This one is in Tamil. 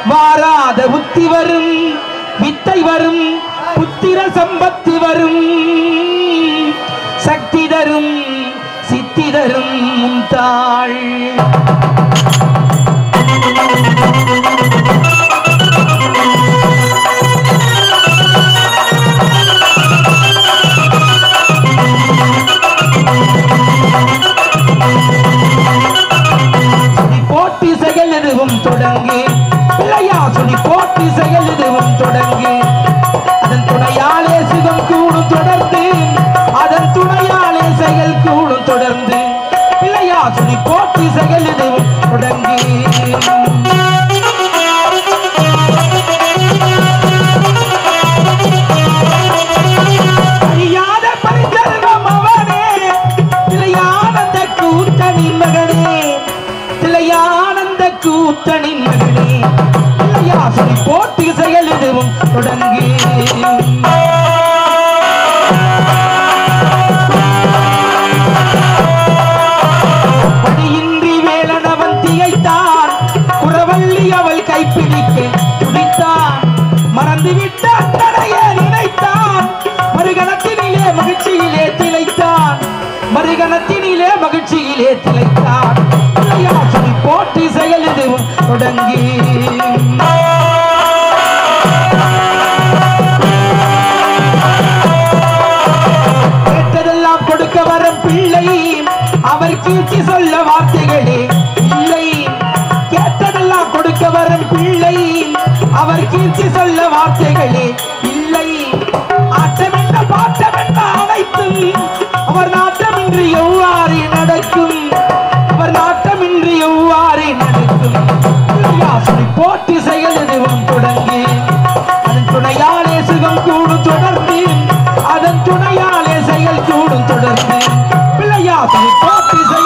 வாராத புத்தி வரும் வித்தை வரும் புத்திர சம்பத்து வரும் சக்தி தரும் சித்தி தரும் முந்தாள் சுழி போட்டி செயல் எதுவும் தொடங்கு பிள்ளையா சுழி போட்டி செயல் எதுவும் தொடங்கு அதன் துணையாலே சுகம் கூடும் தொடர்ந்து அதன் துணையாலே செயல் கூடும் தொடர்ந்து பிள்ளையா சுழி போட்டி செயல் எதுவும் தொடங்கு அழியாத பரிசர்வம் அவனே திளையானந்த கூத்தனின் மகனே திளையானந்த கூத்தனின் மகனே திளையா சொல்லி போட்டி செயல் எதுவும் தொடங்கு படியின்றி வேலனவன் திகைத்தான் குறவள்ளி அவள் கைப்பிடிக்க துடித்தான் மறந்துவிட்ட அத்தனைய நினைத்தான் மறுகணத்தினிலே மகிழ்ச்சியிலே திளைத்தான் மறுகணத்தினிலே மகிழ்ச்சியிலே திளைத்தான் பிள்ளையா சொல்லி போட்டி செயல் எதுவும் தொடங்கி கேட்டதெல்லாம் கொடுக்க வரும் பிள்ளை அவர் கீர்த்தி சொல்ல வார்த்தைகளே இல்லை கேட்டதெல்லாம் கொடுக்க வரும் பிள்ளை அவர் கீர்த்தி சொல்ல வார்த்தைகளே இல்லை ஆட்டமென்ன பாட்டமென்ன அனைத்தும் அவர் நாட்டமின்றி எவ்வாறு நடக்கும் அவர் நாட்டமின்றி எவ்வாறு நடக்கும் பிள்ளையா சொல்லி போட்டி செயல் எதுவும் தொடங்கி அதன் துணையாலே சுகம் கூடும் தொடர்ந்து அதன் துணையாலே செயல் கூடும் தொடர்ந்து பிள்ளையா சொல்லி போட்டி செயல்